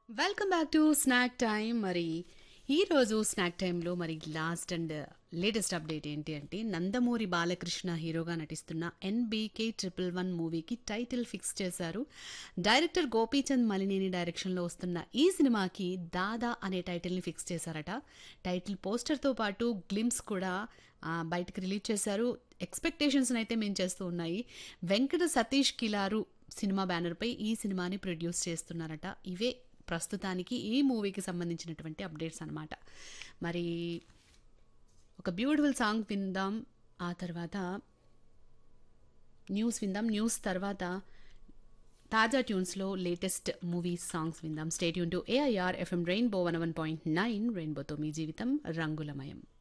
welcome back to snack time మరి ఈరోజు snack టైంలో మరి లాస్ట్ అండ్ లేటెస్ట్ అప్డేట్ ఏంటి అంటే నందమూరి బాలకృష్ణ హీరోగా నటిస్తున్న ఎన్బీకే ట్రిపుల్ వన్ మూవీకి టైటిల్ ఫిక్స్ చేశారు డైరెక్టర్ గోపీచంద్ మలినేని డైరెక్షన్లో వస్తున్న ఈ సినిమాకి దాదా అనే టైటిల్ని ఫిక్స్ చేశారట టైటిల్ పోస్టర్తో పాటు గ్లిమ్స్ కూడా ఆ, బయటకు రిలీజ్ చేశారు ఎక్స్పెక్టేషన్స్ అయితే మేము చేస్తూ ఉన్నాయి వెంకట సతీష్ కిలారు సినిమా బ్యానర్పై ఈ సినిమాని ప్రొడ్యూస్ చేస్తున్నారట ఇవే ప్రస్తుతానికి ఈ మూవీకి సంబంధించినటువంటి అప్డేట్స్ అన్నమాట మరి ఒక బ్యూటిఫుల్ సాంగ్ విందాం ఆ తర్వాత న్యూస్ విందాం న్యూస్ తర్వాత తాజా ట్యూన్స్లో లేటెస్ట్ మూవీస్ సాంగ్స్ విందాం stay tune to AIR FM rainbow one one point nine రెయిన్బోతో మీ జీవితం రంగులమయం